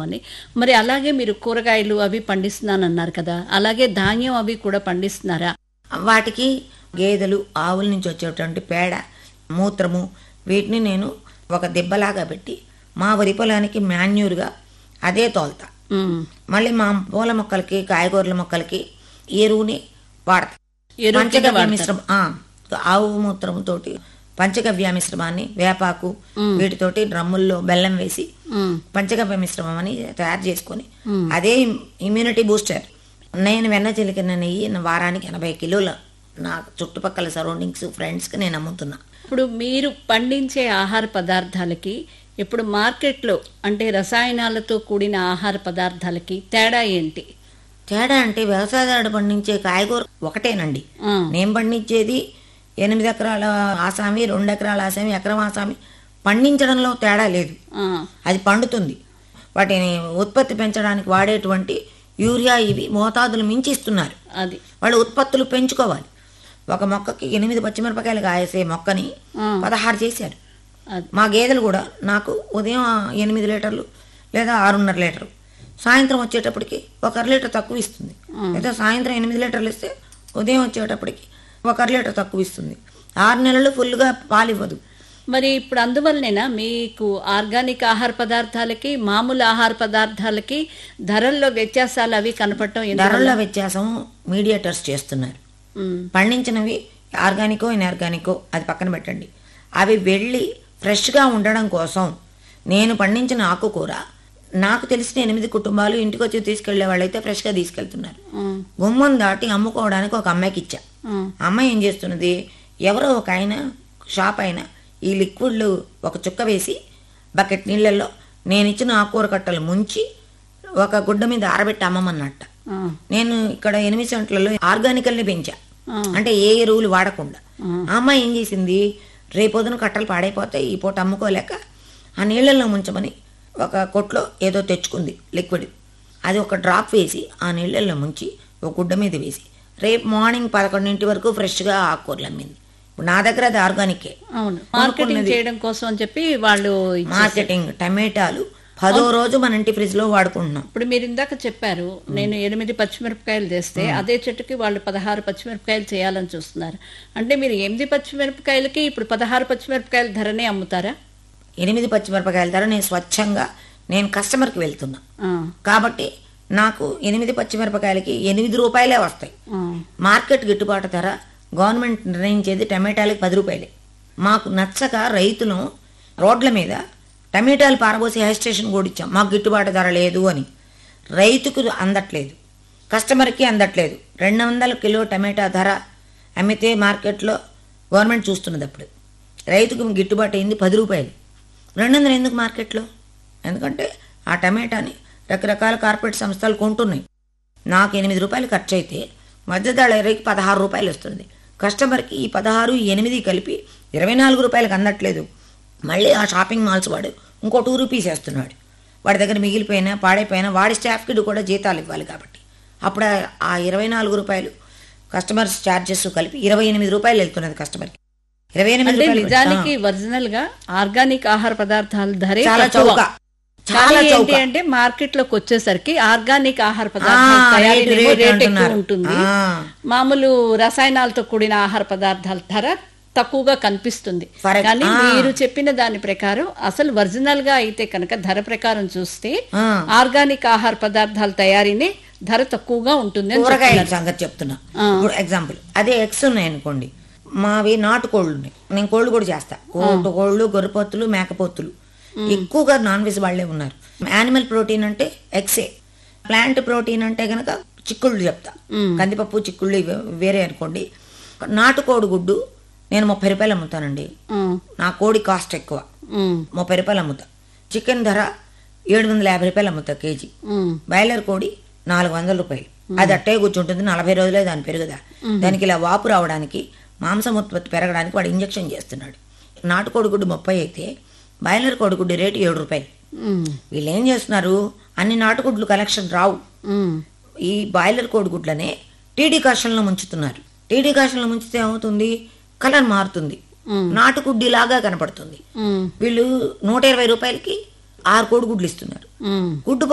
అని మరి అలాగే మీరు కూరగాయలు అవి పండిస్తున్నానన్నారు కదా అలాగే ధాన్యం అవి కూడా పండిస్తున్నారా వాటికి గేదెలు ఆవుల నుంచి వచ్చేటువంటి పేడ మూత్రము వీటిని నేను ఒక దిబ్బలాగా పెట్టి మా వరి పొలానికి మాన్యూర్గా అదే తోలుతా ఉమ్. మళ్ళీ మా పూల మొక్కలకి కాయగూరల మొక్కలకి ఎరువుని వాడతా ఎరువు కింద పంచగవ్య వాడతారు. మిశ్రమం ఆ, ఆవు మూత్రంతోటి పంచగవ్య మిశ్రమాన్ని వేపాకు వీటితోటి డ్రమ్ముల్లో బెల్లం వేసి ఉమ్. పంచగవ్య మిశ్రమం అని తయారు చేసుకొని అదే ఇమ్యూనిటీ బూస్టర్ నేను వెన్న చిలికిన నెయ్యి నా వారానికి ఎనభై కిలోల నా చుట్టుపక్కల సరౌండింగ్స్ ఫ్రెండ్స్కి నేను అమ్ముతున్నా ఇప్పుడు మీరు పండించే ఆహార పదార్థాలకి ఇప్పుడు మార్కెట్లో అంటే రసాయనాలతో కూడిన ఆహార పదార్థాలకి తేడా ఏంటి తేడా అంటే వ్యవసాయదారుడు పండించే కాయగూర ఒకటేనండి ఆ, నేను పండించేది ఎనిమిది ఎకరాల ఆసామి రెండు ఎకరాల ఆసామి ఎకరం ఆసామి పండించడంలో తేడా లేదు ఆ, అది పండుతుంది వాటిని ఉత్పత్తి పెంచడానికి వాడేటువంటి యూరియా ఇవి మోతాదులు మించి ఇస్తున్నారు అది వాళ్ళు ఉత్పత్తులు పెంచుకోవాలి ఒక మొక్కకి ఎనిమిది పచ్చిమిరపకాయలు కాసే మొక్కని ఆ. పదహారు చేశారు అది మా గేదెలు కూడా నాకు ఉదయం ఎనిమిది లీటర్లు లేదా ఆరున్నర లీటర్లు సాయంత్రం వచ్చేటప్పటికి ఒక అర లీటర్ తక్కువ ఇస్తుంది లేదా సాయంత్రం ఎనిమిది లీటర్లు ఇస్తే ఉదయం వచ్చేటప్పటికి ఒక అర లీటర్ తక్కువ ఇస్తుంది ఆరు నెలలు ఫుల్గా పాలు ఇవ్వదు మరి ఇప్పుడు అందువల్లనేనా మీకు ఆర్గానిక్ ఆహార పదార్థాలకి మామూలు ఆహార పదార్థాలకి ధరల్లో వ్యత్యాసాలు అవి కనపడటం ఎందువల్ల? ధరల వ్యత్యాసం మీడియేటర్స్ చేస్తున్నారు ఉమ్, పండించినవి ఆర్గానికో ఇన్ఆర్గానికో అది పక్కన పెట్టండి అవి వెళ్ళి ఫ్రెష్గా ఉండడం కోసం నేను పండించిన ఆకుకూర నాకు తెలిసిన ఎనిమిది కుటుంబాలు ఇంటికి వచ్చి తీసుకెళ్లే వాళ్ళైతే ఫ్రెష్గా తీసుకెళ్తున్నారు ఉమ్, గుమ్మం దాటి అమ్ముకోవడానికి ఒక అమ్మాయికి ఇచ్చా ఉమ్, ఆ అమ్మాయి ఏం చేస్తున్నది ఎవరో ఒక ఆయన షాప్ ఆయన ఈ లిక్విడ్లు ఒక చుక్క వేసి బకెట్ నీళ్ళల్లో నేను ఇచ్చిన ఆకుకూర కట్టలు ముంచి ఒక గుడ్డ మీద ఆరబెట్టి అమ్మమన్నట్ట ఆ, నేను ఇక్కడ ఎనిమిది సెంట్లలో ఆర్గానికల్ని పెంచా ఆ. అంటే ఏ ఎరువులు వాడకుండా ఆ. ఆ అమ్మాయి ఏం చేసింది రేపొద్దున కట్టలు పాడైపోతాయి ఈ పూట అమ్ముకోలేక ఆ నీళ్ళల్లో ముంచమని ఒక కొట్లో ఏదో తెచ్చుకుంది లిక్విడ్ అది ఒక డ్రాప్ వేసి ఆ నీళ్ళల్లో ముంచి ఒక గుడ్డ మీద వేసి రేపు మార్నింగ్ పదకొండింటి వరకు ఫ్రెష్గా ఆకుకూరలు అమ్మింది ఇప్పుడు నా దగ్గర అది ఆర్గానికే అవును మార్కెటింగ్ చేయడం కోసం అని చెప్పి వాళ్ళు ఇచ్చేసారు. మార్కెటింగ్ టమాటాలు పదో రోజు మన ఇంటి ఫ్రిడ్జ్లో వాడుకుంటున్నాం ఇప్పుడు మీరు ఇందాక చెప్పారు నేను ఎనిమిది పచ్చిమిరపకాయలు తెస్తే అదే చెట్టుకి వాళ్ళు పదహారు పచ్చిమిరపకాయలు చేయాలని చూస్తున్నారు అంటే మీరు ఎనిమిది పచ్చిమిరపకాయలకి ఇప్పుడు పదహారు పచ్చిమిరపకాయల ధరనే అమ్ముతారా ఎనిమిది పచ్చిమిరపకాయల ధర నేను స్వచ్ఛంగా నేను కస్టమర్కి వెళ్తున్నా ఆ, కాబట్టి నాకు ఎనిమిది పచ్చిమిరపకాయలకి ఎనిమిది రూపాయలే వస్తాయి ఆ, మార్కెట్ గిట్టుబాటు ధర గవర్నమెంట్ నిర్ణయించేది టమాటాలకి పది రూపాయలే మాకు నచ్చక రైతులు రోడ్ల మీద టమాటాలు పారబోసి హై స్టేషన్ కూడా ఇచ్చాం మాకు గిట్టుబాటు ధర లేదు అని రైతుకు అందట్లేదు కస్టమర్కి అందట్లేదు రెండు వందల కిలో టమాటా ధర అమ్మితే మార్కెట్లో గవర్నమెంట్ చూస్తున్నది అప్పుడు రైతుకు గిట్టుబాటు అయింది పది రూపాయలు రెండు వందలు ఎందుకు మార్కెట్లో ఎందుకంటే ఆ టమాటాని రకరకాల కార్పొరేట్ సంస్థలు కొంటున్నాయి నాకు ఎనిమిది రూపాయలు ఖర్చు అయితే మధ్యదళరికి పదహారు రూపాయలు వస్తుంది కస్టమర్కి ఈ పదహారు ఈ ఎనిమిది కలిపి ఇరవై నాలుగు రూపాయలకు అందట్లేదు మళ్ళీ ఆ షాపింగ్ మాల్స్ వాడు ఇంకో టూ రూపీస్ వేస్తున్నాడు వాడి దగ్గర మిగిలిపోయినా పాడైపోయినా వాడి స్టాఫ్కి కూడా జీతాలు ఇవ్వాలి కాబట్టి అప్పుడు ఆ- ఆ ఇరవై నాలుగు రూపాయలు కస్టమర్స్ ఛార్జెస్ కలిపి ఇరవై ఎనిమిది రూపాయలు వెళ్తున్నది కస్టమర్కి ఇరవై ఎనిమిది అంటే రూపాయలు నిజానికి ఒరిజినల్ గా ఆర్గానిక్ ఆహార పదార్థాల ధరే చాలా తక్కువ. చౌక చాలా కానీ ఏంటి చౌక అంటే మార్కెట్ లోకి వచ్చేసరికి ఆర్గానిక్ ఆహార పదార్థాల ఆ, తయారీనేమో రేటు, రేటు రేట్ ఎక్కువ అంటున్నారు. ఉంటుంది ఆ. మామూలు రసాయనాలతో కూడిన ఆహార పదార్థాల ధర తక్కువగా కనిపిస్తుంది Correct. కానీ ఆ. మీరు చెప్పిన దాని ప్రకారం అసలు ఒరిజినల్ గా అయితే కనుక ధర ప్రకారం చూస్తే ఆ. ఆర్గానిక్ ఆహార పదార్థాల తయారీనే ధర తక్కువగా ఉంటుంది అని కూరగాయల చెప్తున్నారు. సంగతి చెప్తున్నా ఆ. ఇప్పుడు ఎగ్జాంపుల్ అదే ఎగ్స్ ఉన్నాయి అనుకోండి మావి నాటు కోళ్ళు ఉన్నాయి నేను కోళ్ళు కూడా చేస్తా కోటు కోళ్ళు గొర్రెపోతులు మేకపోతులు ఎక్కువగా నాన్ వెజ్ వాళ్ళే ఉన్నారు యానిమల్ ప్రోటీన్ అంటే ఎగ్సే ప్లాంట్ ప్రోటీన్ అంటే గనక చిక్కుళ్ళు చెప్తా కందిపప్పు చిక్కుళ్ళు ఇవి వేరే అనుకోండి నాటుకోడి గుడ్డు నేను ముప్పై రూపాయలు అమ్ముతానండి ఉమ్, నా కోడి కాస్ట్ ఎక్కువ ఉమ్, ముప్పై రూపాయలు అమ్ముతా చికెన్ ధర ఏడు వందల యాభై రూపాయలు అమ్ముతా కేజీ ఉమ్, బాయిలర్ కోడి నాలుగు వందల రూపాయలు అది అట్టే కూర్చుంటుంది నలభై రోజులే దాని పెరుగుదా దానికి ఇలా వాపు రావడానికి మాంసం ఉత్పత్తి పెరగడానికి వాడు ఇంజెక్షన్ చేస్తున్నాడు నాటుకోడి గుడ్డు ముప్పై అయితే బాయిలర్ కోడిగుడ్డు రేటు ఏడు రూపాయలు ఉమ్, వీళ్ళు ఏం చేస్తున్నారు అన్ని నాటుగుడ్లు కలెక్షన్ రావు ఉమ్, ఈ బాయిలర్ కోడిగుడ్లనే టీడీ కాషన్లో ముంచుతున్నారు టీడీ కాషన్లో ముంచితే ఏమవుతుంది కలర్ మారుతుంది నాటుగుడ్డిలాగా కనపడుతుంది ఉమ్, వీళ్ళు నూట ఇరవై రూపాయలకి ఆరు కోడిగుడ్లు ఇస్తున్నారు ఉమ్. గుడ్డు